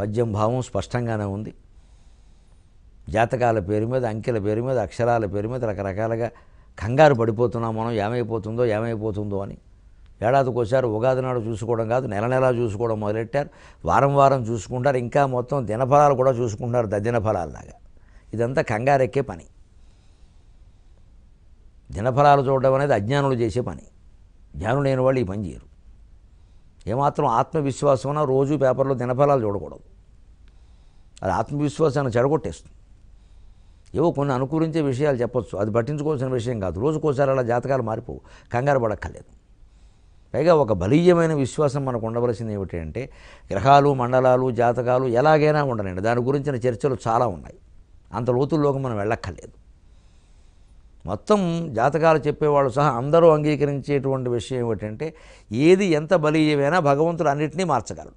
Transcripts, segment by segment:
పద్యం భావం స్పష్టంగానే ఉంది జాతకాల పేరు మీద అంకెల పేరు మీద అక్షరాల పేరు మీద రకరకాలుగా కంగారు పడిపోతున్నాం మనం ఏమైపోతుందో ఏమైపోతుందో అని ఏడాదికోసారి ఉగాది నాడు చూసుకోవడం కాదు నెల నెలా చూసుకోవడం మొదలెట్టారు వారం వారం చూసుకుంటారు ఇంకా మొత్తం దినఫలాలు కూడా చూసుకుంటారు దద్దిన ఫలాల్లాగా ఇదంతా కంగారెక్కే పని దినఫలాలు చూడడం అనేది అజ్ఞానులు చేసే పని జ్ఞానం లేని వాళ్ళు ఈ పని చేయరు ఏమాత్రం ఆత్మవిశ్వాసం ఉన్నా రోజు పేపర్లో దినఫలాలు చూడకూడదు అది ఆత్మవిశ్వాసాన్ని చెడగొట్టేస్తుంది ఏవో కొన్ని అనుకూలించే విషయాలు చెప్పొచ్చు అది పట్టించుకోవాల్సిన విషయం కాదు రోజుకోసారి అలా జాతకాలు మారిపోవు కంగారు పడక్కర్లేదు పైగా ఒక బలీయమైన విశ్వాసం మనకు ఉండవలసింది ఏమిటి అంటే గ్రహాలు మండలాలు జాతకాలు ఎలాగైనా ఉండనండి దాని గురించిన చర్చలు చాలా ఉన్నాయి అంత లోతుల్లోకి మనం వెళ్ళక్కర్లేదు మొత్తం జాతకాలు చెప్పేవాళ్ళు సహా అందరూ అంగీకరించేటువంటి విషయం ఏమిటంటే ఏది ఎంత బలీయమైనా భగవంతుడు అన్నిటినీ మార్చగలడు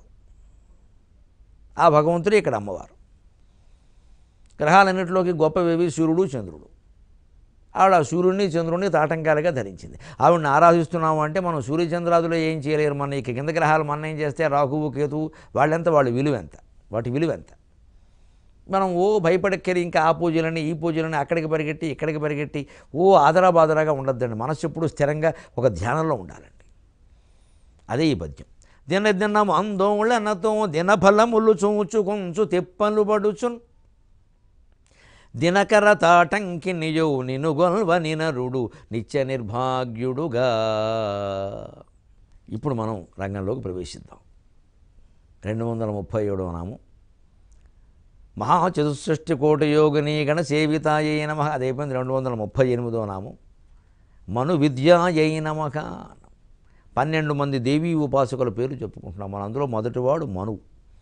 ఆ భగవంతుడే ఇక్కడ అమ్మవారు గ్రహాలన్నింటిలోకి గొప్పవేవి సూర్యుడు చంద్రుడు ఆవిడ ఆ సూర్యుడిని చంద్రుడిని తాటంకాలుగా ధరించింది ఆవిడని ఆరాధిస్తున్నాము అంటే మనం సూర్యచంద్రాదులు ఏం చేయలేరు మన ఇక కింద గ్రహాలు మన ఏం చేస్తే రాహువు కేతువు వాళ్ళెంత వాళ్ళ విలువ ఎంత వాటి విలువ ఎంత మనం ఓ భయపడక్కరి ఇంకా ఆ పూజలని ఈ పూజలని అక్కడికి పరిగెట్టి ఇక్కడికి పరిగెట్టి ఓ ఆదరా బాదరాగా ఉండొద్దండి మనసు ఎప్పుడు స్థిరంగా ఒక ధ్యానంలో ఉండాలండి అదే ఈ పద్యం దిన దినము అందోళనతో దినఫలములు చూచు కొంచు తెప్పలు పడుచున్ దినకర తాటంకి నిజో నిను గొల్వ నినరుడు నిత్య నిర్భాగ్యుడుగా ఇప్పుడు మనం రంగంలోకి ప్రవేశిద్దాం రెండు వందల ముప్పై ఏడవ నామం మహాచతుషష్టి కోటి యోగిని గణ సేవితాయై నమ అది అయిపోయింది రెండు వందల ముప్పై ఎనిమిదో నామం మను విద్యాయై నమక పన్నెండు మంది దేవీ ఉపాసకుల పేరు చెప్పుకుంటున్నాం మన అందులో మొదటివాడు మనువు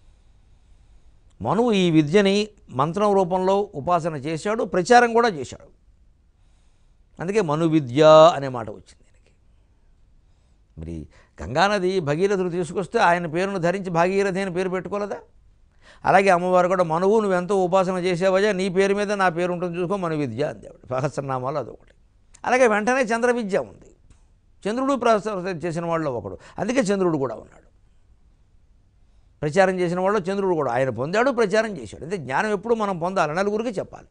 మనువు ఈ విద్యని మంత్రం రూపంలో ఉపాసన చేశాడు ప్రచారం కూడా చేశాడు అందుకే మను విద్య అనే మాట వచ్చింది దీనికి మరి గంగానది భగీరథుడు తీసుకొస్తే ఆయన పేరును ధరించి భాగీరథి అని పేరు పెట్టుకోలేదా అలాగే అమ్మవారు కూడా మనువు నువ్వు ఎంతో ఉపాసన చేసేవయ్యా నీ పేరు మీద నా పేరు ఉంటుంది చూసుకో మను విద్య అంది ఆవిడ సహస్రనామాలు అదొకటి అలాగే వెంటనే చంద్ర విద్య ఉంది చంద్రుడు ప్రసారం చేసిన వాళ్ళలో ఒకడు అందుకే చంద్రుడు కూడా ఉన్నాడు ప్రచారం చేసిన వాళ్ళు చంద్రుడు కూడా ఆయన పొందాడు ప్రచారం చేశాడు అంటే జ్ఞానం ఎప్పుడు మనం పొందాలి నలుగురికి చెప్పాలి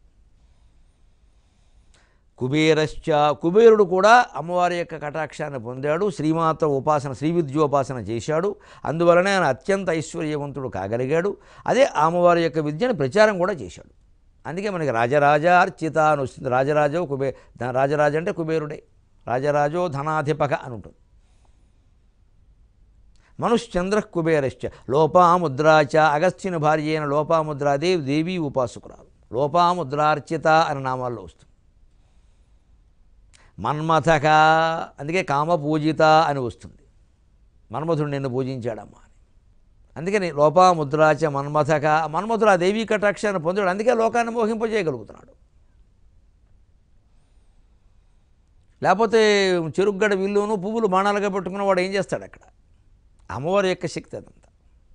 కుబేరశ్చ కుబేరుడు కూడా అమ్మవారి యొక్క కటాక్షాన్ని పొందాడు శ్రీమాత ఉపాసన శ్రీ విద్యోపాసన చేశాడు అందువలనే ఆయన అత్యంత ఐశ్వర్యవంతుడు కాగలిగాడు అదే అమ్మవారి యొక్క విద్యను ప్రచారం కూడా చేశాడు అందుకే మనకి రాజరాజ అర్చిత అని వస్తుంది రాజరాజో కుబే ధ- రాజరాజ అంటే కుబేరుడే రాజరాజో ధనాధిపక అని ఉంటుంది మనుశ్చంద్ర కుబేరశ్చ లోపాముద్రాచ అగస్త్యుని భార్య అయిన లోపాముద్రాదేవి దేవీ ఉపాసకురాలు లోపాముద్రార్చిత అని నామాల్లో వస్తుంది మన్మథక అందుకే కామ పూజిత అని వస్తుంది మన్మథుడు నిన్ను పూజించాడమ్మా అని అందుకని లోపాముద్రాచ మన్మథక మన్మథుడు ఆ దేవీ కటాక్షాన్ని పొందాడు అందుకే లోకాన్ని మోహింపజేయగలుగుతున్నాడు లేకపోతే చెరుగ్గడ విల్లును పువ్వులు బాణాలుగా పెట్టుకున్న వాడు ఏం చేస్తాడు అక్కడ అమ్మవారి యొక్క శక్తి అదంతా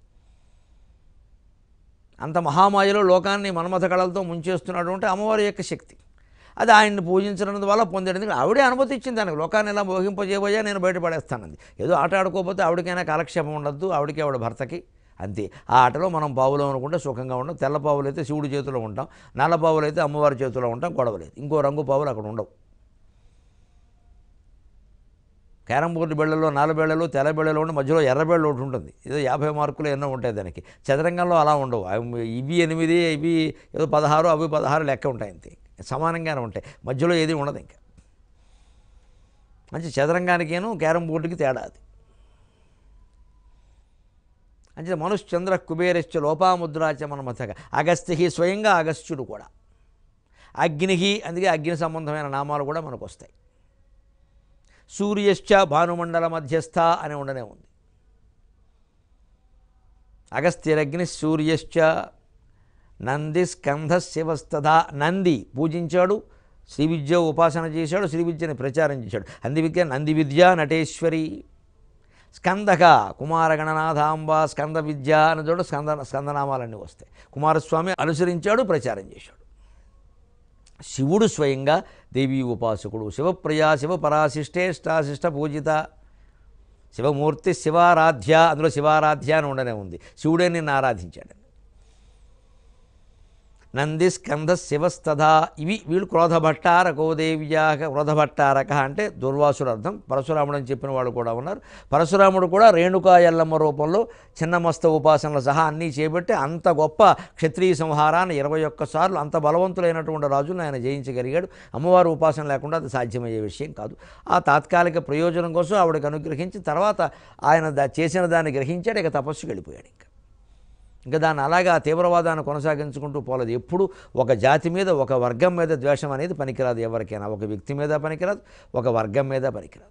అంత మహామాయలో లోకాన్ని మన్మథ కళలతో ముంచేస్తున్నాడు అంటే అమ్మవారి యొక్క శక్తి అది ఆయన్ని పూజించడం వల్ల పొందాడు ఎందుకంటే ఆవిడే అనుమతి ఇచ్చింది దానికి లోకాన్ని ఎలా మోహింపజేయబోయా నేను బయటపడేస్తానంది ఏదో ఆట ఆడుకోకపోతే ఆవిడకైనా కాలక్షేపం ఉండద్దు ఆవిడకి ఆవిడ భర్తకి అంతే ఆ ఆటలో మనం పావులో అనుకుంటే సుఖంగా ఉంటాం తెల్ల పావులు అయితే శివుడి చేతిలో ఉంటాం నల్ల పావులు అయితే అమ్మవారి చేతిలో ఉంటాం గొడవలేదు ఇంకో రంగు పావులు అక్కడ ఉండవు క్యారం బోర్డు బెళ్ళలో నాలుగు బెళ్ళలు తెల్ల బెళ్ళలో ఉండి మధ్యలో ఎర్ర బెళ్ళ ఒకటి ఉంటుంది ఏదో యాభై మార్కులు ఎన్నో ఉంటాయి దానికి చదరంగంలో అలా ఉండవు అవి ఇవి ఎనిమిది ఇవి ఏదో పదహారు అవి పదహారు లెక్క ఉంటాయి అంతే సమానంగానే ఉంటాయి మధ్యలో ఏది ఉండదు ఇంకా మంచి చదరంగానికేను క్యారం బోర్డుకి తేడా అది అంటే మనుశ్చంద్ర కుబేరశ్చ లోపాముద్రాచ మనమతక అగస్త్యకి స్వయంగా అగస్త్యుడు కూడా అగ్నికి అందుకే అగ్ని సంబంధమైన నామాలు కూడా మనకు వస్తాయి సూర్యశ్చ భానుమండల మధ్యస్థ అని ఉండనే ఉంది అగస్త్యరగ్ని సూర్యశ్చ నంది స్కంధ శివస్తథ నంది పూజించాడు శ్రీ విద్య ఉపాసన చేశాడు శ్రీ విద్యని ప్రచారం చేశాడు అందుకే నంది విద్య నటేశ్వరి స్కందక కుమారగణనాథాంబ స్కంద విద్య అని చోట స్కంద స్కందనామాలన్నీ వస్తాయి కుమారస్వామి అనుసరించాడు ప్రచారం చేశాడు శివుడు స్వయంగా దేవీ ఉపాసకుడు శివప్రియ శివపరాశిష్టేష్టాశిష్ట పూజిత శివమూర్తి శివారాధ్య అందులో శివారాధ్య అని ఉండనే ఉంది శివుడే నిన్ను ఆరాధించాడు నంది స్కంద శివస్తథా ఇవి వీళ్ళు క్రోధభట్టారకో దేవ్యాక క్రోధభట్టారక అంటే దుర్వాసుడు అర్థం పరశురాముడు అని చెప్పిన వాళ్ళు కూడా ఉన్నారు పరశురాముడు కూడా రేణుకా ఎల్లమ్మ రూపంలో చిన్నమస్త ఉపాసనలు సహా అన్నీ చేపట్టి అంత గొప్ప క్షత్రియ సంహారాన్ని ఇరవై ఒక్కసార్లు అంత బలవంతులైనటువంటి రాజులను ఆయన జయించగలిగాడు అమ్మవారి ఉపాసన లేకుండా అది సాధ్యమయ్యే విషయం కాదు ఆ తాత్కాలిక ప్రయోజనం కోసం ఆవిడకి అనుగ్రహించి తర్వాత ఆయన దా చేసిన దాన్ని గ్రహించాడు ఇక తపస్సుకి వెళ్ళిపోయాడు ఇంకా ఇంకా దాన్ని అలాగా ఆ తీవ్రవాదాన్ని కొనసాగించుకుంటూ పోలేదు ఎప్పుడు ఒక జాతి మీద ఒక వర్గం మీద ద్వేషం అనేది పనికిరాదు ఎవరికైనా ఒక వ్యక్తి మీద పనికిరాదు ఒక వర్గం మీద పనికిరాదు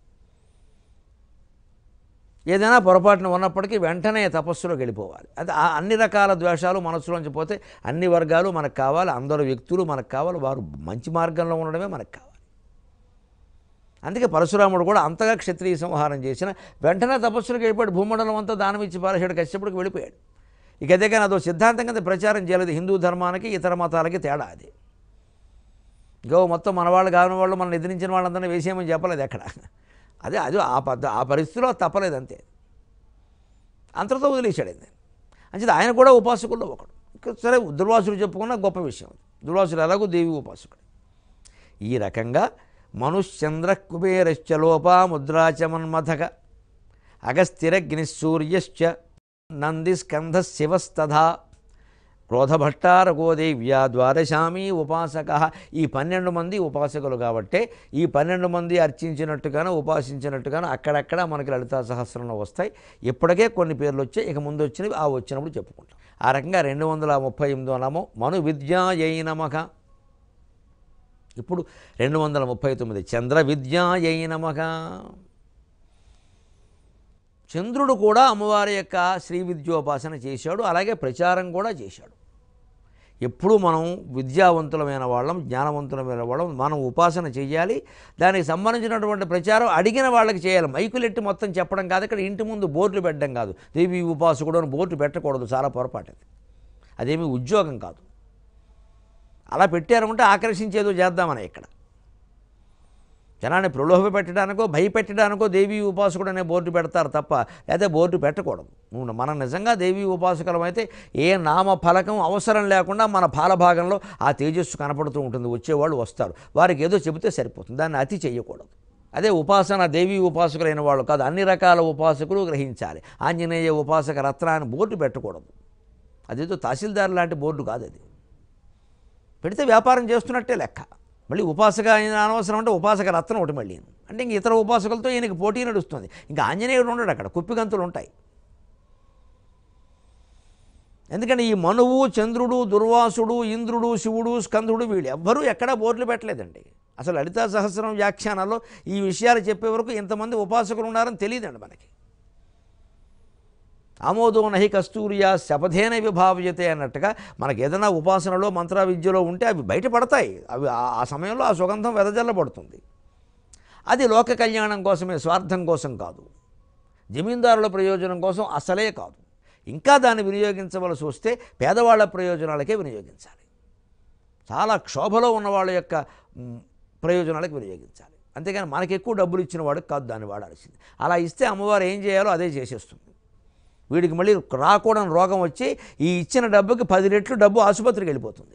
ఏదైనా పొరపాటున ఉన్నప్పటికీ వెంటనే తపస్సులోకి వెళ్ళిపోవాలి అది ఆ అన్ని రకాల ద్వేషాలు మనసులోంచి పోతే అన్ని వర్గాలు మనకు కావాలి అందరు వ్యక్తులు మనకు కావాలి వారు మంచి మార్గంలో ఉండడమే మనకు కావాలి అందుకే పరశురాముడు కూడా అంతగా క్షత్రియ సంహారం చేసిన వెంటనే తపస్సులకు వెళ్ళిపోయాడు భూమండలం అంతా దానం ఇచ్చి పారేశాడు కశ్యపుడికి వెళ్ళిపోయాడు ఇక అదే కానీ అదో సిద్ధాంతం కింద ప్రచారం చేయలేదు హిందూ ధర్మానికి ఇతర మతాలకి తేడా అది ఇంకో మొత్తం మన వాళ్ళు కాని వాళ్ళు మనం ఎదిరించిన వాళ్ళందరినీ వేసేయమని చెప్పలేదు ఎక్కడ అదే అది ఆ పద్ధ ఆ పరిస్థితిలో తప్పలేదు అంతే అంతటితో వదిలేశాడు ఆయన అంచేది ఆయన కూడా ఉపాసకుల్లో ఒకడు ఇంకా సరే దుర్వాసుడు చెప్పుకున్న గొప్ప విషయం అది దుర్వాసుడు ఎలాగో దేవి ఉపాసకుడు ఈ రకంగా మనుశ్చంద్ర కుబేరశ్చ లోపా ముద్రాచమన్మథక అగస్తిరగ్ని సూర్యశ్చ నంది స్కంధ శివస్తథా క్రోధభట్టారగోదేవ్యా ద్వాదశామి ఉపాసక ఈ పన్నెండు మంది ఉపాసకులు కాబట్టే ఈ పన్నెండు మంది అర్చించినట్టుగాను ఉపాసించినట్టుగాను అక్కడక్కడ మనకి లలితా సహస్రంలో వస్తాయి ఇప్పటికే కొన్ని పేర్లు వచ్చాయి ఇక ముందు వచ్చినవి ఆ వచ్చినప్పుడు చెప్పుకుంటాం ఆ రకంగా రెండు వందల ముప్పై ఎనిమిదో నామం మను విద్యాయై నమక ఇప్పుడు రెండు వందల ముప్పై తొమ్మిది చంద్ర విద్యాయై నమక చంద్రుడు కూడా అమ్మవారి యొక్క శ్రీ విద్యోపాసన చేశాడు అలాగే ప్రచారం కూడా చేశాడు ఎప్పుడు మనం విద్యావంతులమైన వాళ్ళం జ్ఞానవంతులమైన వాళ్ళం మనం ఉపాసన చేయాలి దానికి సంబంధించినటువంటి ప్రచారం అడిగిన వాళ్ళకి చేయాలి మైకులెట్టి మొత్తం చెప్పడం కాదు ఇక్కడ ఇంటి ముందు బోర్డులు పెట్టడం కాదు దేవి ఉపాసకుడు అని బోర్డు పెట్టకూడదు చాలా పొరపాటు అది అదేమీ ఉద్యోగం కాదు అలా పెట్టారనుకుంటే ఆకర్షించేదో చేద్దామని ఇక్కడ జనాన్ని ప్రలోభ పెట్టడానికో భయపెట్టడానికో దేవీ ఉపాసకుడు అనే బోర్డు పెడతారు తప్ప లేదా బోర్డు పెట్టకూడదు నువ్వు మనం నిజంగా దేవీ ఉపాసకులం అయితే ఏ నామ ఫలకం అవసరం లేకుండా మన పాలభాగంలో ఆ తేజస్సు కనపడుతూ ఉంటుంది వచ్చేవాళ్ళు వస్తారు వారికి ఏదో చెబితే సరిపోతుంది దాన్ని అతి చేయకూడదు అదే ఉపాసన దేవీ ఉపాసకులైన వాళ్ళు కాదు అన్ని రకాల ఉపాసకులు గ్రహించాలి ఆంజనేయ ఉపాసక రత్నాన్ని బోర్డు పెట్టకూడదు అదేదో తహసీల్దార్ లాంటి బోర్డు కాదు అది పెడితే వ్యాపారం చేస్తున్నట్టే లెక్క మళ్ళీ ఉపాసక అయిన అనవసరం అంటే ఉపాసక రత్నం ఒకటి మళ్ళీ అంటే ఇంక ఇతర ఉపాసకులతో ఈయనకి పోటీ నడుస్తుంది ఇంకా ఆంజనేయుడు ఉండడు అక్కడ కుప్పిగంతులు ఉంటాయి ఎందుకంటే ఈ మనువు చంద్రుడు దుర్వాసుడు ఇంద్రుడు శివుడు స్కందుడు వీళ్ళు ఎవ్వరూ ఎక్కడా బోర్డులు పెట్టలేదండి అసలు లలితా సహస్రం వ్యాఖ్యానాల్లో ఈ విషయాలు చెప్పే వరకు ఇంతమంది ఉపాసకులు ఉన్నారని తెలియదండి మనకి ఆమోదో నహి కస్తూరియా శపథేన విభావ్యతే అన్నట్టుగా మనకి ఏదైనా ఉపాసనలో మంత్ర విద్యలో ఉంటే అవి బయటపడతాయి అవి ఆ- ఆ సమయంలో ఆ సుగంధం వెదజల్లబడుతుంది అది లోక కళ్యాణం కోసమే స్వార్థం కోసం కాదు జమీందారుల ప్రయోజనం కోసం అసలే కాదు ఇంకా దాన్ని వినియోగించవలసి వస్తే పేదవాళ్ళ ప్రయోజనాలకే వినియోగించాలి చాలా క్షోభలో ఉన్న వాళ్ళ యొక్క మ్, ప్రయోజనాలకు వినియోగించాలి అంతేగాని మనకి ఎక్కువ డబ్బులు ఇచ్చిన వాడికి కాదు దాన్ని వాడాల్సింది అలా ఇస్తే అమ్మవారు ఏం చేయాలో అదే చేసేస్తుంది వీడికి మళ్ళీ రాకూడని రోగం వచ్చి ఈ ఇచ్చిన డబ్బుకి పది రెట్లు డబ్బు ఆసుపత్రికి వెళ్ళిపోతుంది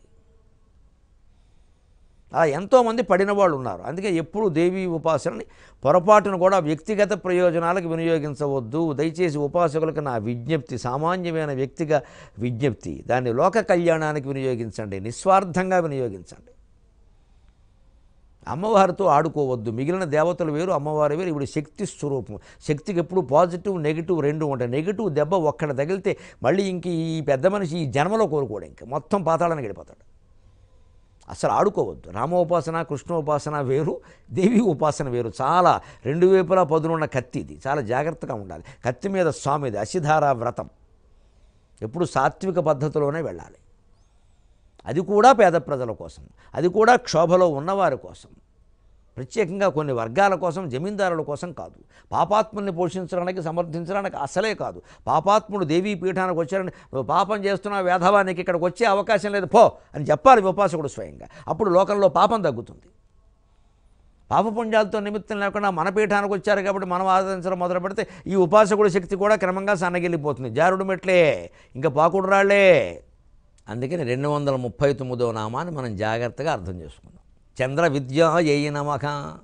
అలా ఎంతోమంది పడిన వాళ్ళు ఉన్నారు అందుకే ఎప్పుడు దేవీ ఉపాసనని పొరపాటును కూడా వ్యక్తిగత ప్రయోజనాలకు వినియోగించవద్దు దయచేసి ఉపాసకులకు నా విజ్ఞప్తి సామాన్యమైన వ్యక్తిగా విజ్ఞప్తి దాన్ని లోక కళ్యాణానికి వినియోగించండి నిస్వార్థంగా వినియోగించండి అమ్మవారితో ఆడుకోవద్దు మిగిలిన దేవతలు వేరు అమ్మవారి వేరు ఇప్పుడు శక్తి స్వరూపం శక్తికి ఎప్పుడు పాజిటివ్ నెగిటివ్ రెండు ఉంటాయి నెగిటివ్ దెబ్బ ఒక్కడ తగిలితే మళ్ళీ ఇంక ఈ పెద్ద మనిషి ఈ జన్మలో కోరుకోడు ఇంక మొత్తం పాతాళానికి వెళ్ళిపోతాడు అసలు ఆడుకోవద్దు రామోపాసన కృష్ణోపాసన వేరు దేవి ఉపాసన వేరు చాలా రెండు వైపులా పదునున్న కత్తి ఇది చాలా జాగ్రత్తగా ఉండాలి కత్తి మీద స్వామిది అసిధార వ్రతం ఎప్పుడు సాత్విక పద్ధతిలోనే వెళ్ళాలి అది కూడా పేద ప్రజల కోసం అది కూడా క్షోభలో ఉన్నవారి కోసం ప్రత్యేకంగా కొన్ని వర్గాల కోసం జమీందారుల కోసం కాదు పాపాత్ముల్ని పోషించడానికి సమర్థించడానికి అసలే కాదు పాపాత్ముడు దేవీ పీఠానికి వచ్చారని నువ్వు పాపం చేస్తున్న వేధవానికి ఇక్కడికి వచ్చే అవకాశం లేదు పో అని చెప్పాలి ఉపాసకుడు స్వయంగా అప్పుడు లోకంలో పాపం తగ్గుతుంది పాపపుణ్యాలతో నిమిత్తం లేకుండా మన పీఠానికి వచ్చారు కాబట్టి మనం ఆదరించడం మొదలు పెడితే ఈ ఉపాసకుడి శక్తి కూడా క్రమంగా సన్నగిల్లిపోతుంది జారుడు మెట్లే ఇంకా పాకుడు రాళ్లే అందుకని రెండు వందల ముప్పై తొమ్మిదవ నామాన్ని మనం జాగ్రత్తగా అర్థం చేసుకుందాం చంద్ర విద్య ఏయి నమక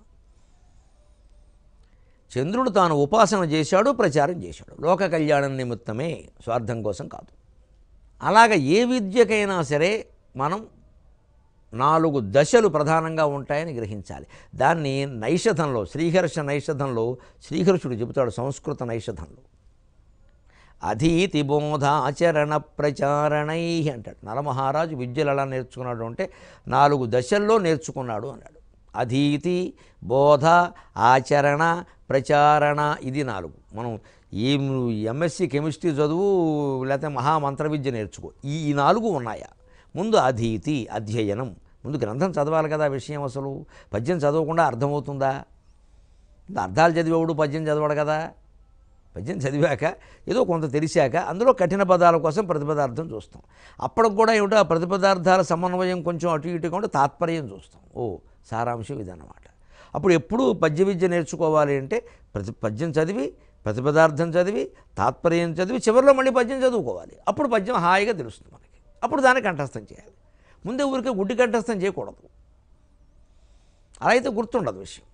చంద్రుడు తాను ఉపాసన చేశాడు ప్రచారం చేశాడు లోక కళ్యాణం నిమిత్తమే స్వార్థం కోసం కాదు అలాగ ఏ విద్యకైనా సరే మనం నాలుగు దశలు ప్రధానంగా ఉంటాయని గ్రహించాలి దాన్ని నైషధంలో శ్రీహర్ష నైషధంలో శ్రీహర్షుడు చెబుతాడు సంస్కృత నైషధంలో అధీతి బోధాచరణ ప్రచారణై అంటాడు నరమహారాజు విద్యలు ఎలా నేర్చుకున్నాడు అంటే నాలుగు దశల్లో నేర్చుకున్నాడు అన్నాడు అధీతి బోధ ఆచరణ ప్రచారణ ఇది నాలుగు మనం ఈ ఎంఎస్సి కెమిస్ట్రీ చదువు లేకపోతే మహామంత్ర విద్య నేర్చుకో ఈ ఈ నాలుగు ఉన్నాయా ముందు అధీతి అధ్యయనం ముందు గ్రంథం చదవాలి కదా ఆ విషయం అసలు పద్యం చదవకుండా అర్థమవుతుందా అర్థాలు చదివేవాడు పద్యం చదవడు కదా పద్యం చదివాక ఏదో కొంత తెలిసాక అందులో కఠిన పదాల కోసం ప్రతిపదార్థం చూస్తాం అప్పటికి కూడా ఏమిటో ఆ ప్రతిపదార్థాల సమన్వయం కొంచెం అటు ఇటుగా ఉంటే తాత్పర్యం చూస్తాం ఓ సారాంశం ఇదన్నమాట అప్పుడు ఎప్పుడు పద్య విద్య నేర్చుకోవాలి అంటే ప్రతి పద్యం చదివి ప్రతిపదార్థం చదివి తాత్పర్యం చదివి చివరిలో మళ్ళీ పద్యం చదువుకోవాలి అప్పుడు పద్యం హాయిగా తెలుస్తుంది మనకి అప్పుడు దాన్ని కంఠస్థం చేయాలి ముందే ఊరికే గుడ్డి కంఠస్థం చేయకూడదు అలా అయితే గుర్తుండదు విషయం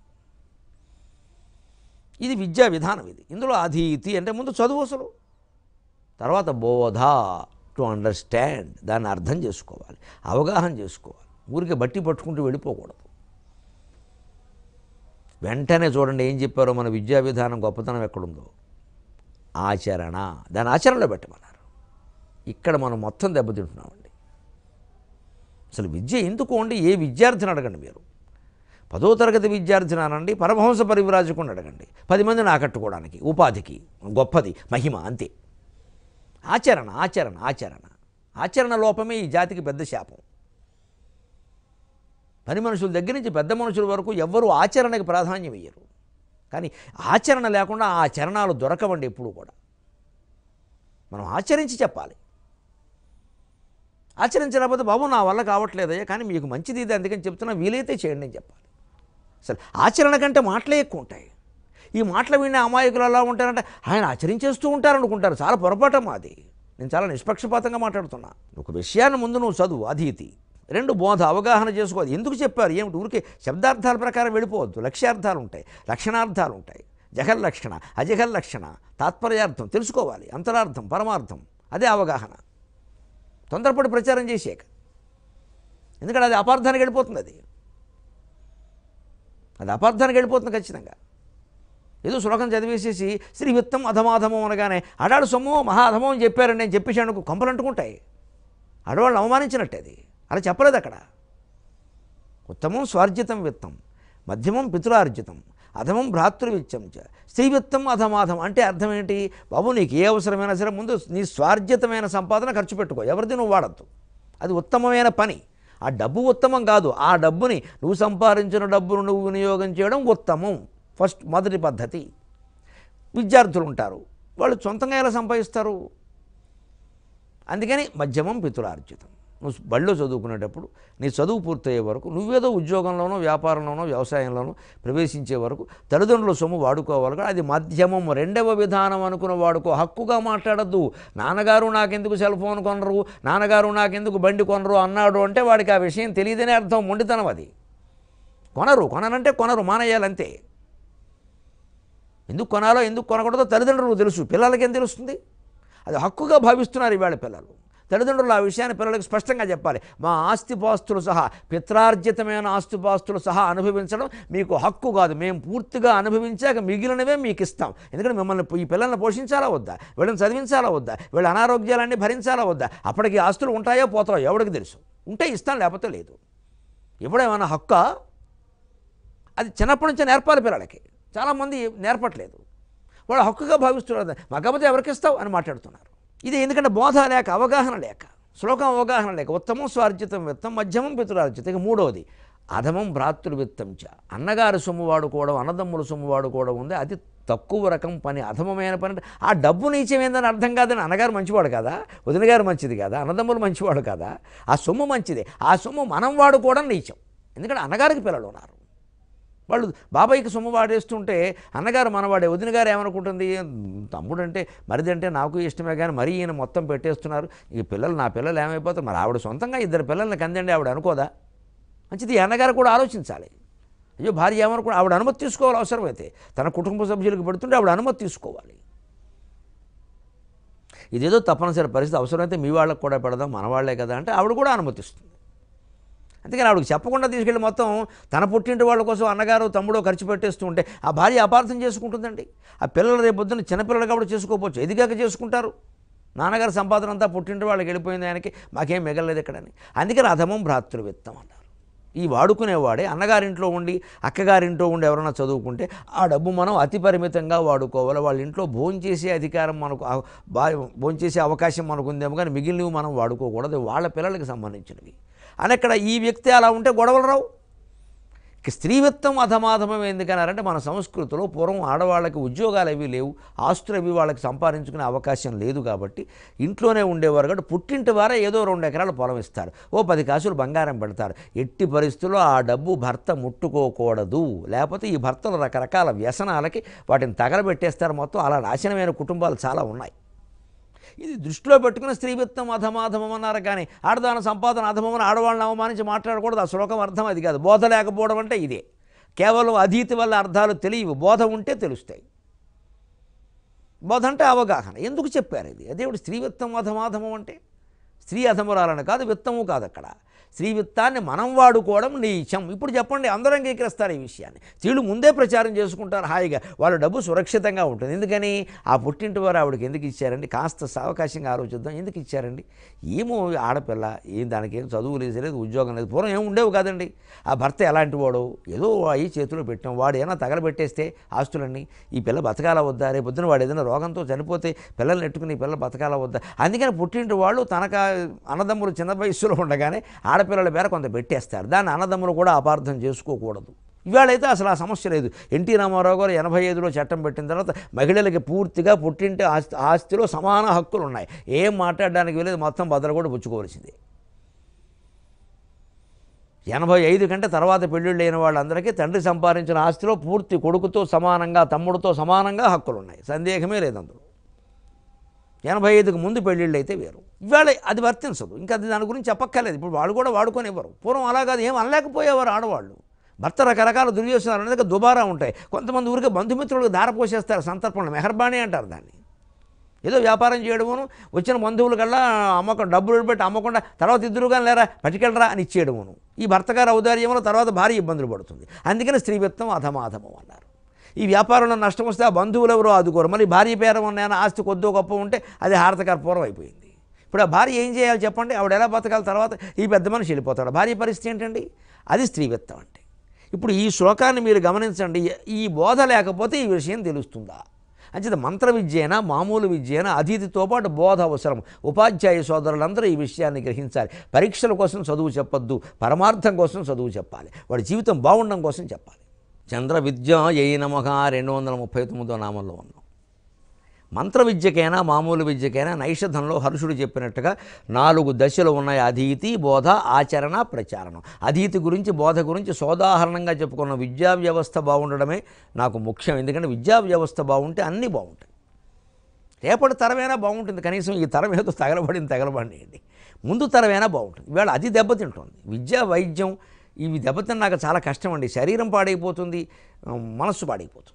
ఇది విద్యా విధానం ఇది ఇందులో అధీతి అంటే ముందు చదువు అసలు తర్వాత బోధ టు అండర్స్టాండ్ దాన్ని అర్థం చేసుకోవాలి అవగాహన చేసుకోవాలి ఊరికే బట్టి పట్టుకుంటూ వెళ్ళిపోకూడదు వెంటనే చూడండి ఏం చెప్పారో మన విద్యా విధానం గొప్పతనం ఎక్కడుందో ఆచరణ దాని ఆచరణలో పెట్టమన్నారు ఇక్కడ మనం మొత్తం దెబ్బతింటున్నామండి అసలు విద్య ఎందుకు అండి ఏ విద్యార్థిని అడగండి మీరు పదో తరగతి విద్యార్థిని అనండి పరమహంస పరివిరాజకుని అడగండి పది మందిని ఆకట్టుకోవడానికి ఉపాధికి గొప్పది మహిమ అంతే ఆచరణ ఆచరణ ఆచరణ ఆచరణ లోపమే ఈ జాతికి పెద్ద శాపం పని మనుషుల దగ్గర నుంచి పెద్ద మనుషుల వరకు ఎవ్వరూ ఆచరణకి ప్రాధాన్యం ఇయ్యరు కానీ ఆచరణ లేకుండా ఆ చరణాలు దొరకవండి ఎప్పుడు కూడా మనం ఆచరించి చెప్పాలి ఆచరించకపోతే బాబు నా వల్ల కావట్లేదయ్యా కానీ మీకు మంచిది ఇది అందుకని చెప్తున్నా వీలైతే చేయండి అని చెప్పాలి అసలు ఆచరణ కంటే మాటలే ఎక్కువ ఉంటాయి ఈ మాటలు వినే అమాయకులు ఎలా ఉంటారంటే ఆయన ఆచరించేస్తూ ఉంటారనుకుంటారు చాలా పొరపాటం అది నేను చాలా నిష్పక్షపాతంగా మాట్లాడుతున్నా ఒక విషయాన్ని ముందు నువ్వు చదువు అధీతి రెండు బోధ అవగాహన చేసుకోవాలి ఎందుకు చెప్పారు ఏమిటి ఊరికే శబ్దార్థాల ప్రకారం వెళ్ళిపోవద్దు లక్ష్యార్థాలు ఉంటాయి లక్షణార్థాలు ఉంటాయి జగల్ లక్షణ అజగల్ లక్షణ తాత్పర్యార్థం తెలుసుకోవాలి అంతరార్థం పరమార్థం అదే అవగాహన తొందరపడి ప్రచారం చేసేక ఎందుకంటే అది అపార్థానికి వెళ్ళిపోతుంది అది అది అపార్థానికి వెళ్ళిపోతుంది ఖచ్చితంగా ఏదో శ్లోకం చదివేసేసి శ్రీ విత్తం అధమాధమం అనగానే అడాడు సొమ్ము మహాధమం అని చెప్పారని నేను చెప్పేసాను కొంపలు అంటుకుంటాయి ఆడవాళ్ళని అవమానించినట్టే అది అలా చెప్పలేదు అక్కడ ఉత్తమం స్వార్జితం విత్తం మధ్యమం పితృార్జితం అధమం భ్రాతృవిత్యం చ స్త్రీవిత్తం అధమాధం అంటే అర్థం ఏంటి బాబు నీకు ఏ అవసరమైనా సరే ముందు నీ స్వార్జితమైన సంపాదన ఖర్చు పెట్టుకో ఎవరిది నువ్వు వాడద్దు అది ఉత్తమమైన పని ఆ డబ్బు ఉత్తమం కాదు ఆ డబ్బుని నువ్వు సంపాదించిన డబ్బును నువ్వు వినియోగం చేయడం ఉత్తమం ఫస్ట్ మొదటి పద్ధతి విద్యార్థులు ఉంటారు వాళ్ళు సొంతంగా ఎలా సంపాదిస్తారు అందుకని మధ్యమం పితురార్జితం నువ్వు బడిలో చదువుకునేటప్పుడు నీ చదువు పూర్తయ్యే వరకు నువ్వేదో ఉద్యోగంలోనో వ్యాపారంలోనో వ్యవసాయంలోనో ప్రవేశించే వరకు తల్లిదండ్రుల సొమ్ము వాడుకోవాలి కూడా అది మధ్యమం రెండవ విధానం అనుకున్న వాడుకో హక్కుగా మాట్లాడద్దు నాన్నగారు నాకెందుకు సెల్ ఫోన్ కొనరు నాన్నగారు నాకెందుకు బండి కొనరు అన్నాడు అంటే వాడికి ఆ విషయం తెలియదనే అర్థం మొండితనం అది కొనరు కొననంటే కొనరు మానేయాలంతే ఎందుకు కొనాలో ఎందుకు కొనకూడదో తల్లిదండ్రులకు తెలుసు పిల్లలకేం తెలుస్తుంది అది హక్కుగా భావిస్తున్నారు ఇవాళ పిల్లలు తల్లిదండ్రులు ఆ విషయాన్ని పిల్లలకు స్పష్టంగా చెప్పాలి మా ఆస్తిపాస్తులు సహా పిత్రార్జితమైన ఆస్తిపాస్తులు సహా అనుభవించడం మీకు హక్కు కాదు మేము పూర్తిగా అనుభవించాక మిగిలినవే మీకు ఇస్తాం ఎందుకంటే మిమ్మల్ని ఈ పిల్లల్ని పోషించాలా వద్దా వీళ్ళని చదివించాలా వద్దా వీళ్ళ అనారోగ్యాలన్నీ భరించాలా వద్దా అప్పటికి ఆస్తులు ఉంటాయో పోతాయో ఎవరికి తెలుసు ఉంటే ఇస్తాం లేకపోతే లేదు ఎప్పుడేమన్నా హక్కా అది చిన్నప్పటి నుంచే నేర్పాలి పిల్లలకి చాలామంది నేర్పట్లేదు వాళ్ళు హక్కుగా భావిస్తున్నారు మా కాకపోతే ఎవరికి ఇస్తావు అని మాట్లాడుతున్నారు ఇది ఎందుకంటే బోధ లేక అవగాహన లేక శ్లోకం అవగాహన లేక ఉత్తమం స్వార్జితం విత్తం మధ్యమం పితురార్జితం ఇక మూడవది అధమం భ్రాతృ విత్తం చ అన్నగారి సొమ్ము వాడుకోవడం అన్నదమ్ముల సొమ్ము వాడుకోవడం ఉంది అది తక్కువ రకం పని అధమమైన పని అంటే ఆ డబ్బు నీచమైందని అర్థం కాదని అన్నగారు మంచివాడు కదా వదిన గారు మంచిది కదా అన్నదమ్ములు మంచివాడు కదా ఆ సొమ్ము మంచిదే ఆ సొమ్ము మనం వాడుకోవడం నీచం ఎందుకంటే అన్నగారికి పిల్లలు ఉన్నారు వాళ్ళు బాబాయ్కి సొమ్ము వాడేస్తుంటే అన్నగారు మనవాడే వదిన గారు ఏమనుకుంటుంది తమ్ముడు అంటే మరిదంటే నాకు ఇష్టమే కానీ మరీ ఈయన మొత్తం పెట్టేస్తున్నారు ఈ పిల్లలు నా పిల్లలు ఏమైపోతారు మరి ఆవిడ సొంతంగా ఇద్దరు పిల్లల్ని కందండి ఆవిడ అనుకోదా మంచిది ఈ అన్నగారు కూడా ఆలోచించాలి అయ్యో భార్య ఏమనుకో ఆవిడ అనుమతి తీసుకోవాలి అవసరమైతే తన కుటుంబ సభ్యులకు పెడుతుంటే ఆవిడ అనుమతి తీసుకోవాలి ఇదేదో తప్పనిసరి పరిస్థితి అవసరమైతే మీ వాళ్ళకి కూడా పెడదాం మన వాళ్ళే కదా అంటే ఆవిడ కూడా అనుమతిస్తుంది అందుకని ఆవిడకి చెప్పకుండా తీసుకెళ్ళి మొత్తం తన పుట్టింటి వాళ్ళ కోసం అన్నగారు తమ్ముడు ఖర్చు పెట్టేస్తూ ఉంటే ఆ భార్య అపార్థం చేసుకుంటుందండి ఆ పిల్లలు రేపు పొద్దున్న చిన్నపిల్లలు కాబట్టి చేసుకోకపోవచ్చు ఎదిగాక చేసుకుంటారు నాన్నగారి సంపాదన అంతా పుట్టింటి వాళ్ళకి వెళ్ళిపోయింది ఆయనకి మాకేం మిగలలేదు ఇక్కడని అందుకని అధమం భ్రాతృవిత్తం అన్నారు ఈ వాడుకునేవాడే అన్నగారింట్లో ఉండి అక్కగారింట్లో ఉండి ఎవరైనా చదువుకుంటే ఆ డబ్బు మనం అతి పరిమితంగా వాడుకోవాలి వాళ్ళ ఇంట్లో భోంచేసే అధికారం మనకు ఆ- బా భోంచేసే అవకాశం మనకు ఉందేమో కానీ మిగిలినవి మనం వాడుకోకూడదు వాళ్ళ పిల్లలకి సంబంధించినవి అని అక్కడ ఈ వ్యక్తి అలా ఉంటే గొడవలు రావు ఇక స్త్రీవిత్తం అధమాధమం ఎందుకన్నారంటే మన సంస్కృతిలో పూర్వం ఆడవాళ్ళకి ఉద్యోగాలు అవి లేవు ఆస్తులు అవి వాళ్ళకి సంపాదించుకునే అవకాశం లేదు కాబట్టి ఇంట్లోనే ఉండేవారు కాబట్టి పుట్టింటి వారే ఏదో రెండు ఎకరాల పొలం ఇస్తారు ఓ పది కాసులు బంగారం పెడతారు ఎట్టి పరిస్థితుల్లో ఆ డబ్బు భర్త ముట్టుకోకూడదు లేకపోతే ఈ భర్తలు రకరకాల వ్యసనాలకి వాటిని తగలబెట్టేస్తారు మొత్తం అలా నాశనమైన కుటుంబాలు చాలా ఉన్నాయి ఇది దృష్టిలో పెట్టుకుని స్త్రీవిత్తం అధమాధమం అన్నారు కానీ ఆడదాన సంపాదన అధమమని ఆడవాళ్ళని అవమానించి మాట్లాడకూడదు ఆ శ్లోకం అర్థం అది కాదు బోధ లేకపోవడం అంటే ఇదే కేవలం అధీతి వల్ల అర్థాలు తెలియవు బోధ ఉంటే తెలుస్తాయి బోధ అంటే అవగాహన ఎందుకు చెప్పారు ఇది అదేవిడు స్త్రీవిత్తం అధమాధమం అంటే స్త్రీ అధమురాలని కాదు విత్తము కాదు అక్కడ స్త్రీ విత్తాన్ని మనం వాడుకోవడం నీచం ఇప్పుడు చెప్పండి అందరూ అంగీకరిస్తారు ఈ విషయాన్ని స్త్రీలు ముందే ప్రచారం చేసుకుంటారు హాయిగా వాళ్ళ డబ్బు సురక్షితంగా ఉంటుంది ఎందుకని ఆ పుట్టింటి వారు ఆవిడకి ఎందుకు ఇచ్చారండి కాస్త సావకాశంగా ఆలోచిద్దాం ఎందుకు ఇచ్చారండి ఏమో ఆడపిల్ల ఏం దానికి ఏం చదువు లేదు లేదు ఉద్యోగం లేదు పూర్వం ఏం ఉండేవి కాదండి ఆ భర్త ఎలాంటి వాడు ఏదో అయ్యి చేతిలో పెట్టాం వాడు ఏమైనా తగలబెట్టేస్తే ఆస్తులన్నీ ఈ పిల్ల బతకాల వద్దా రేపు పొద్దున వాడు ఏదైనా రోగంతో చనిపోతే పిల్లల్ని ఎట్టుకుని ఈ పిల్ల బతకాల వద్దా అందుకని పుట్టింటి వాళ్ళు తనక అన్నదమ్ములు చిన్న వయస్సులో ఉండగానే ఆడపిల్లల పేర కొంత పెట్టేస్తారు దాన్ని అన్నదమ్ములు కూడా అపార్థం చేసుకోకూడదు ఇవాళైతే అసలు ఆ సమస్య లేదు ఎన్టీ రామారావు గారు ఎనభై ఐదులో చట్టం పెట్టిన తర్వాత మహిళలకి పూర్తిగా పుట్టింటి ఆస్తి ఆస్తిలో సమాన హక్కులు ఉన్నాయి ఏం మాట్లాడడానికి వెళ్ళేది మొత్తం బదులు కూడా పుచ్చుకోవాల్సిందే ఎనభై ఐదు కంటే తర్వాత పెళ్ళిళ్ళు అయిన వాళ్ళందరికీ తండ్రి సంపాదించిన ఆస్తిలో పూర్తి కొడుకుతో సమానంగా తమ్ముడితో సమానంగా హక్కులు ఉన్నాయి సందేహమే లేదు అందులో ఎనభై ఐదుకు ముందు పెళ్ళిళ్ళు అయితే వేరు ఇవాళ అది వర్తించదు ఇంకా అది దాని గురించి చెప్పక్కర్లేదు ఇప్పుడు వాళ్ళు కూడా వాడుకొనివ్వరు పూర్వం అలా కాదు ఏం అనలేకపోయేవారు ఆడవాళ్ళు భర్త రకరకాల దుర్వ్యసనాలు అనేది దుబారా ఉంటాయి కొంతమంది ఊరికే బంధుమిత్రులకు దార పోసేస్తారు సంతర్పణ మెహర్బానీ అంటారు దాన్ని ఏదో వ్యాపారం చేయడమును వచ్చిన బంధువులు కల్లా అమ్మకం డబ్బులు పెట్టి అమ్మకుండా తర్వాత ఇద్దరుగా లేరా పట్టుకెళ్ళరా అని ఇచ్చేయడమును ఈ భర్త గారు ఔదార్యంలో తర్వాత భారీ ఇబ్బందులు పడుతుంది అందుకని స్త్రీవిత్తం అధమాధమం అన్నారు ఈ వ్యాపారంలో నష్టం వస్తే ఆ బంధువులు ఎవరో ఆదుకోరు మళ్ళీ భార్య పేరు ఉన్నాయని ఆస్తి కొద్దో గొప్ప ఉంటే అది హారతకర్పూరం అయిపోయింది ఇప్పుడు ఆ భార్య ఏం చేయాలి చెప్పండి ఆవిడ ఎలా బతకాలి తర్వాత ఈ పెద్ద మనిషి వెళ్ళిపోతాడు భార్య పరిస్థితి ఏంటండి అది స్త్రీవిత్తం అంటే ఇప్పుడు ఈ శ్లోకాన్ని మీరు గమనించండి ఈ బోధ లేకపోతే ఈ విషయం తెలుస్తుందా అంచేత మంత్ర విద్య అయినా మామూలు విద్య అయినా అతిథితో పాటు బోధ అవసరం ఉపాధ్యాయ సోదరులందరూ ఈ విషయాన్ని గ్రహించాలి పరీక్షల కోసం చదువు చెప్పొద్దు పరమార్థం కోసం చదువు చెప్పాలి వాడి జీవితం బాగుండడం కోసం చెప్పాలి చంద్ర విద్య ఏ నమక రెండు వందల ముప్పై తొమ్మిదో నామంలో ఉన్నాం మంత్ర విద్యకైనా మామూలు విద్యకైనా నైషధంలో హర్షుడు చెప్పినట్టుగా నాలుగు దశలు ఉన్నాయి అధీతి బోధ ఆచరణ ప్రచారణం అధీతి గురించి బోధ గురించి సోదాహరణంగా చెప్పుకున్న విద్యా వ్యవస్థ బాగుండడమే నాకు ముఖ్యం ఎందుకంటే విద్యా వ్యవస్థ బాగుంటే అన్నీ బాగుంటాయి రేపటి తరమైనా బాగుంటుంది కనీసం ఈ తరం ఏదో తగలబడింది తగలబడియండి ముందు తరమైనా బాగుంటుంది ఇవాళ అది దెబ్బతింటుంది విద్య వైద్యం ఇవి దెబ్బతిన్నాక చాలా కష్టం అండి శరీరం పాడైపోతుంది ఆ, మనస్సు పాడైపోతుంది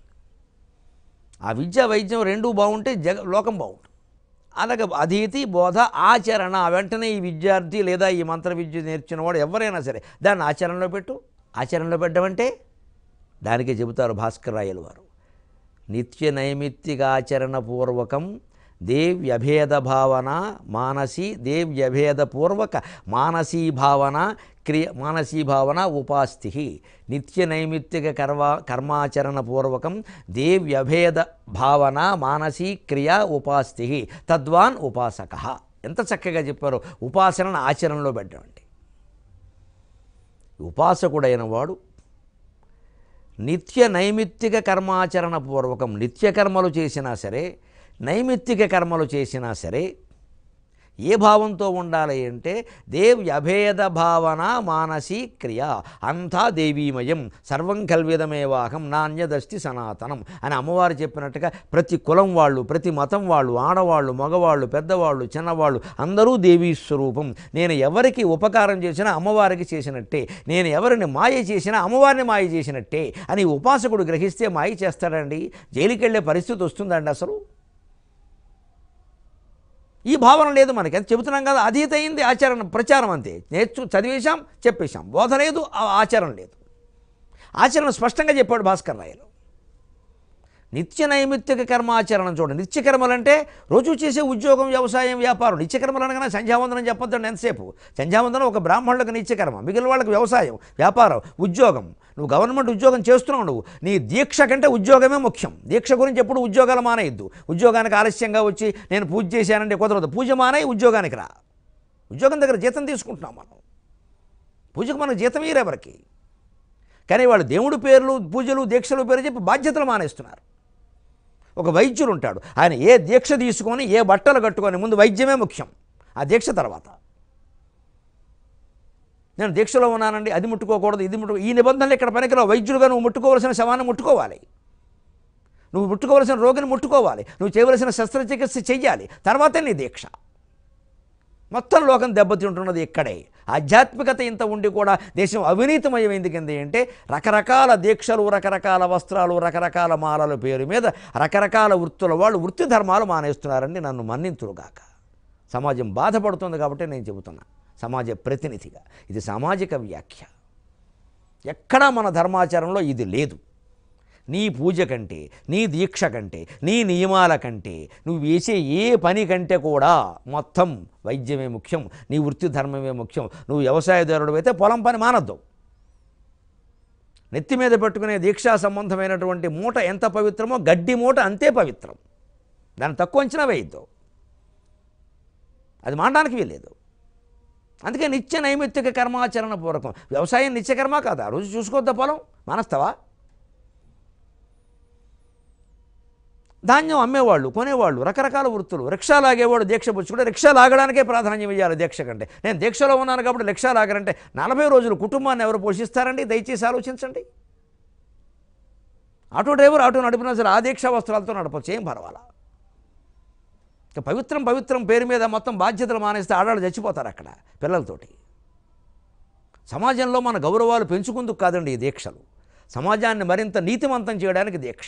ఆ విద్య వైద్యం రెండూ బాగుంటే జగ లోకం బాగుంటుంది అలాగే అధీతి బోధ ఆచరణ వెంటనే ఈ విద్యార్థి లేదా ఈ మంత్ర విద్య నేర్చిన వాడు ఎవరైనా సరే దాన్ని ఆచరణలో పెట్టు ఆచరణలో పెట్టమంటే దానికే చెబుతారు భాస్కర్ రాయలు వారు నిత్య నైమిత్తికాచరణ పూర్వకం దేవ్యభేద భావన మానసి దేవ్యభేద పూర్వక మానసీ భావన క్రియ మానసీ భావన ఉపాస్థి నిత్య నైమిత్తిక కర్మ కర్మాచరణ పూర్వకం దేవ్యభేద భావన మానసీ క్రియ ఉపాస్థి తద్వాన్ ఉపాసక ఎంత చక్కగా చెప్పారో ఉపాసనను ఆచరణలో పెట్టమండి ఉపాసకుడైన వాడు నిత్య నైమిత్తిక కర్మాచరణ పూర్వకం నిత్య కర్మలు చేసినా సరే నైమిత్తిక కర్మలు చేసినా సరే ఏ భావంతో ఉండాలి అంటే దేవి అభేద భావన మానసీ క్రియ అంతా దేవీమయం సర్వం కల్విదమేవాహం నాణ్యదస్తి సనాతనం అని అమ్మవారు చెప్పినట్టుగా ప్రతి కులం వాళ్ళు ప్రతి మతం వాళ్ళు ఆడవాళ్ళు మగవాళ్ళు పెద్దవాళ్ళు చిన్నవాళ్ళు అందరూ దేవీ స్వరూపం నేను ఎవరికి ఉపకారం చేసినా అమ్మవారికి చేసినట్టే నేను ఎవరిని మాయ చేసినా అమ్మవారిని మాయ చేసినట్టే అని ఉపాసకుడు గ్రహిస్తే మాయ చేస్తాడండి జైలుకి వెళ్ళే పరిస్థితి వస్తుందండి అసలు ఈ భావన లేదు మనకి అది చెబుతున్నాం కదా అధీత అయింది ఆచరణ ప్రచారం అంతే నేర్చు చదివేశాం చెప్పేశాం బోధ లేదు ఆ ఆచరణ లేదు ఆచరణ స్పష్టంగా చెప్పాడు భాస్కర్ రాయలు నిత్య నైమిత్తిక కర్మాచరణ చూడండి నిత్యకర్మలు అంటే రోజు చేసే ఉద్యోగం వ్యవసాయం వ్యాపారం నిత్యకర్మలు అనగానే సంధ్యావందనం చెప్పొద్దండి ఎంతసేపు సంధ్యావందనం ఒక బ్రాహ్మణులకు నిత్యకర్మ మిగిలిన వాళ్ళకి వ్యవసాయం వ్యాపారం ఉద్యోగం నువ్వు గవర్నమెంట్ ఉద్యోగం చేస్తున్నావు నువ్వు నీ దీక్ష కంటే ఉద్యోగమే ముఖ్యం దీక్ష గురించి ఎప్పుడు ఉద్యోగాలు మానేయద్దు ఉద్యోగానికి ఆలస్యంగా వచ్చి నేను పూజ చేశానంటే కుదరదు పూజ మానే ఉద్యోగానికి రా ఉద్యోగం దగ్గర జీతం తీసుకుంటున్నాం మనం పూజకు మనకు జీతం ఇయ్యరు ఎవరికి కానీ వాళ్ళు దేవుడి పేర్లు పూజలు దీక్షలు పేరు చెప్పి బాధ్యతలు మానేస్తున్నారు ఒక వైద్యుడు ఉంటాడు ఆయన ఏ దీక్ష తీసుకొని ఏ బట్టలు కట్టుకొని ముందు వైద్యమే ముఖ్యం ఆ దీక్ష తర్వాత నేను దీక్షలో ఉన్నానండి అది ముట్టుకోకూడదు ఇది ముట్టుకో ఈ నిబంధనలు ఇక్కడ పనికిరావు వైద్యుడుగా నువ్వు ముట్టుకోవలసిన శవాన్ని ముట్టుకోవాలి నువ్వు ముట్టుకోవలసిన రోగిని ముట్టుకోవాలి నువ్వు చేయవలసిన శస్త్రచికిత్స చెయ్యాలి తర్వాతే నీ దీక్ష మొత్తం లోకం దెబ్బతింటున్నది ఇక్కడే ఆధ్యాత్మికత ఇంత ఉండి కూడా దేశం అవినీతిమయమైంది కింద అంటే రకరకాల దీక్షలు రకరకాల వస్త్రాలు రకరకాల మాలల పేరు మీద రకరకాల వృత్తుల వాళ్ళు వృత్తి ధర్మాలు మానేస్తున్నారండి నన్ను మన్నింతురుగాక సమాజం బాధపడుతుంది కాబట్టి నేను చెబుతున్నా సమాజ ప్రతినిధిగా ఇది సామాజిక వ్యాఖ్య ఎక్కడా మన ధర్మాచరణలో ఇది లేదు నీ పూజ కంటే నీ దీక్ష కంటే నీ నియమాల కంటే నువ్వు వేసే ఏ పని కంటే కూడా మొత్తం వైద్యమే ముఖ్యం నీ వృత్తి ధర్మమే ముఖ్యం నువ్వు వ్యవసాయదారుడు అయితే పొలం పని మానద్దు నెత్తి మీద పెట్టుకునే దీక్షా సంబంధమైనటువంటి మూట ఎంత పవిత్రమో గడ్డి మూట అంతే పవిత్రం దాన్ని తక్కువ అంచనా వేయద్దు అది మానడానికి వీల్లేదు అందుకే నిత్య నైమిత్తిక కర్మాచరణ పూర్వకం వ్యవసాయం నిత్యకర్మ కాదా రోజు చూసుకోవద్దా పొలం మానస్తావా ధాన్యం అమ్మేవాళ్ళు కొనేవాళ్ళు రకరకాల వృత్తులు రిక్షా లాగేవాడు దీక్ష పుచ్చుకుంటే రిక్షా లాగడానికే ప్రాధాన్యం ఇవ్వాలి దీక్ష కంటే నేను దీక్షలో ఉన్నాను కాబట్టి రిక్షా లాగరంటే నలభై రోజులు కుటుంబాన్ని ఎవరు పోషిస్తారండి దయచేసి ఆలోచించండి ఆటో డ్రైవర్ ఆటో నడిపినా సరే ఆ దీక్షా వస్త్రాలతో నడపచ్చు ఏం పర్వాలా ఇక పవిత్రం పవిత్రం పేరు మీద మొత్తం బాధ్యతలు మానేస్తే ఆడాళ్ళు చచ్చిపోతారు అక్కడ పిల్లలతోటి సమాజంలో మన గౌరవాలు పెంచుకుందుకు కాదండి ఈ దీక్షలు సమాజాన్ని మరింత నీతివంతం చేయడానికి దీక్ష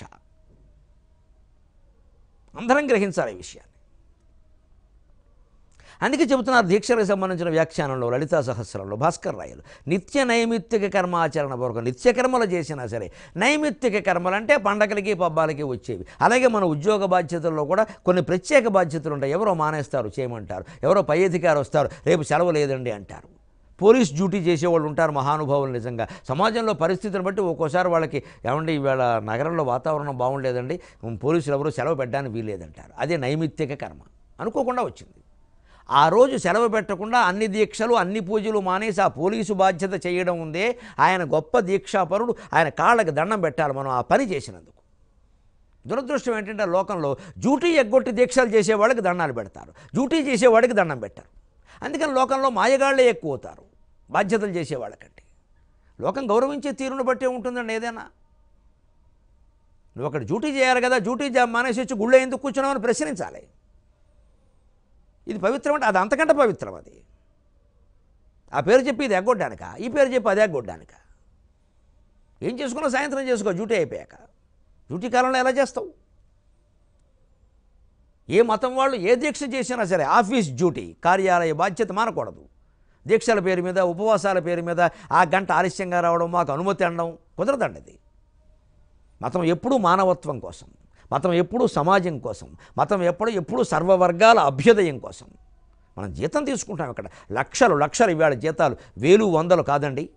అందరం గ్రహించాలి ఈ విషయాన్ని అందుకే చెబుతున్నారు దీక్షలకు సంబంధించిన వ్యాఖ్యానంలో లలితా సహస్రంలో భాస్కర్ రాయలు నిత్య నైమిత్తిక కర్మాచరణ పూర్వకం నిత్య కర్మలు చేసినా సరే నైమిత్తిక కర్మలు అంటే పండగలకి పబ్బాలకి వచ్చేవి అలాగే మన ఉద్యోగ బాధ్యతల్లో కూడా కొన్ని ప్రత్యేక బాధ్యతలు ఉంటాయి ఎవరో మానేస్తారు చేయమంటారు ఎవరో పై అధికారి వస్తారు రేపు సెలవు లేదండి అంటారు పోలీస్ డ్యూటీ చేసేవాళ్ళు ఉంటారు మహానుభావులు నిజంగా సమాజంలో పరిస్థితిని బట్టి ఒక్కోసారి వాళ్ళకి ఏమండి ఇవాళ నగరంలో వాతావరణం బాగుండలేదండి పోలీసులు ఎవరు సెలవు పెట్టడానికి వీల్లేదంటారు అదే నైమిత్తిక కర్మ అనుకోకుండా వచ్చింది ఆ రోజు సెలవు పెట్టకుండా అన్ని దీక్షలు అన్ని పూజలు మానేసి ఆ పోలీసు బాధ్యత చేయడం ఉందే ఆయన గొప్ప దీక్షాపరుడు ఆయన కాళ్ళకి దండం పెట్టాలి మనం ఆ పని చేసినందుకు దురదృష్టం ఏంటంటే లోకంలో డ్యూటీ ఎగ్గొట్టి దీక్షలు చేసేవాళ్ళకి దండాలు పెడతారు డ్యూటీ చేసేవాడికి దండం పెట్టారు అందుకని లోకంలో మాయగాళ్లే ఎక్కువ అవుతారు బాధ్యతలు చేసేవాళ్ళకంటే లోకం గౌరవించే తీరును బట్టే ఉంటుందండి ఏదైనా నువ్వు అక్కడ డ్యూటీ చేయాలి కదా డ్యూటీ జా మానేసి వచ్చి గుళ్ళో ఎందుకు కూర్చున్నామని ప్రశ్నించాలి ఇది పవిత్రం అంటే అది అంతకంటే పవిత్రం అది ఆ పేరు చెప్పి ఇది ఎగ్గొడ్డానిక ఈ పేరు చెప్పి అది ఎగ్గొడ్డానిక ఏం చేసుకున్నా సాయంత్రం చేసుకో డ్యూటీ అయిపోయాక డ్యూటీ కాలంలో ఎలా చేస్తావు ఏ మతం వాళ్ళు ఏ దీక్ష చేసినా సరే ఆఫీస్ డ్యూటీ కార్యాలయ బాధ్యత మానకూడదు దీక్షల పేరు మీద ఉపవాసాల పేరు మీద ఆ గంట ఆలస్యంగా రావడం మాకు అనుమతి అనడం కుదరదండి అది మతం ఎప్పుడూ మానవత్వం కోసం మతం ఎప్పుడూ సమాజం కోసం మతం ఎప్పుడు ఎప్పుడూ సర్వవర్గాల అభ్యుదయం కోసం మనం జీతం తీసుకుంటాం ఇక్కడ లక్షలు లక్షలు ఇవాళ జీతాలు వేలు వందలు కాదండి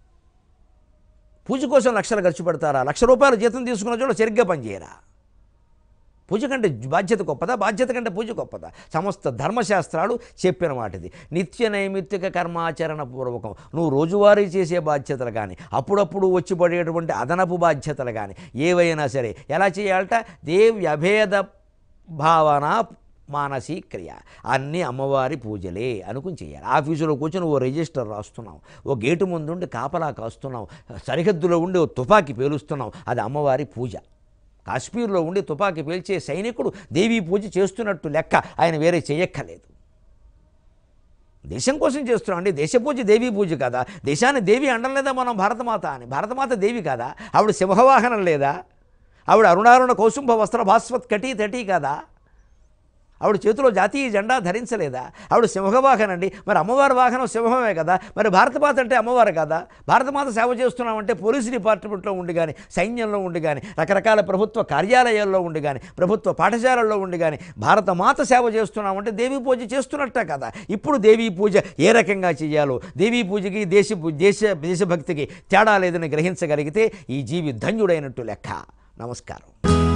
పూజ కోసం లక్షలు ఖర్చు పెడతారా లక్ష రూపాయలు జీతం తీసుకున్న చోట సరిగ్గా పనిచేయరా పూజ కంటే బాధ్యత గొప్పదా బాధ్యత కంటే పూజ గొప్పదా సమస్త ధర్మశాస్త్రాలు చెప్పిన వాటిది నిత్య నైమిత్తిక కర్మాచరణ పూర్వకం నువ్వు రోజువారీ చేసే బాధ్యతలు కానీ అప్పుడప్పుడు వచ్చి పడేటువంటి అదనపు బాధ్యతలు కానీ ఏవైనా సరే ఎలా చేయాలట దేవి అభేద భావన మానసీ క్రియ అన్నీ అమ్మవారి పూజలే అనుకుని చేయాలి ఆఫీసులో కూర్చొని ఓ రిజిస్టర్ రాస్తున్నాం ఓ గేటు ముందుండి కాపలా కాస్తున్నాం సరిహద్దులో ఉండి ఓ తుపాకీ పేలుస్తున్నాం అది అమ్మవారి పూజ కాశ్మీర్లో ఉండి తుపాకీ పేల్చే సైనికుడు దేవీ పూజ చేస్తున్నట్టు లెక్క ఆయన వేరే చేయక్కర్లేదు దేశం కోసం చేస్తున్నాం అండి దేశ పూజ దేవీ పూజ కదా దేశాన్ని దేవి అండం లేదా మనం భారతమాత అని భారతమాత దేవి కదా ఆవిడ సింహవాహనం లేదా ఆవిడ అరుణారుణ కౌసుంభ వస్త్ర భాస్వత్ కటీ తటీ కదా ఆవిడ చేతిలో జాతీయ జెండా ధరించలేదా ఆవిడ సింహవాహనం అండి మరి అమ్మవారి వాహనం సింహమే కదా మరి భారతమాత అంటే అమ్మవారు కదా భారతమాత సేవ చేస్తున్నామంటే పోలీసు డిపార్ట్మెంట్లో ఉండి కానీ సైన్యంలో ఉండి కానీ రకరకాల ప్రభుత్వ కార్యాలయాల్లో ఉండి కానీ ప్రభుత్వ పాఠశాలల్లో ఉండి కానీ భారతమాత సేవ చేస్తున్నామంటే దేవీ పూజ చేస్తున్నట్టే కదా ఇప్పుడు దేవీ పూజ ఏ రకంగా చేయాలో దేవీ పూజకి దేశ దేశ దేశభక్తికి తేడా లేదని గ్రహించగలిగితే ఈ జీవి ధన్యుడైనట్టు లెక్క నమస్కారం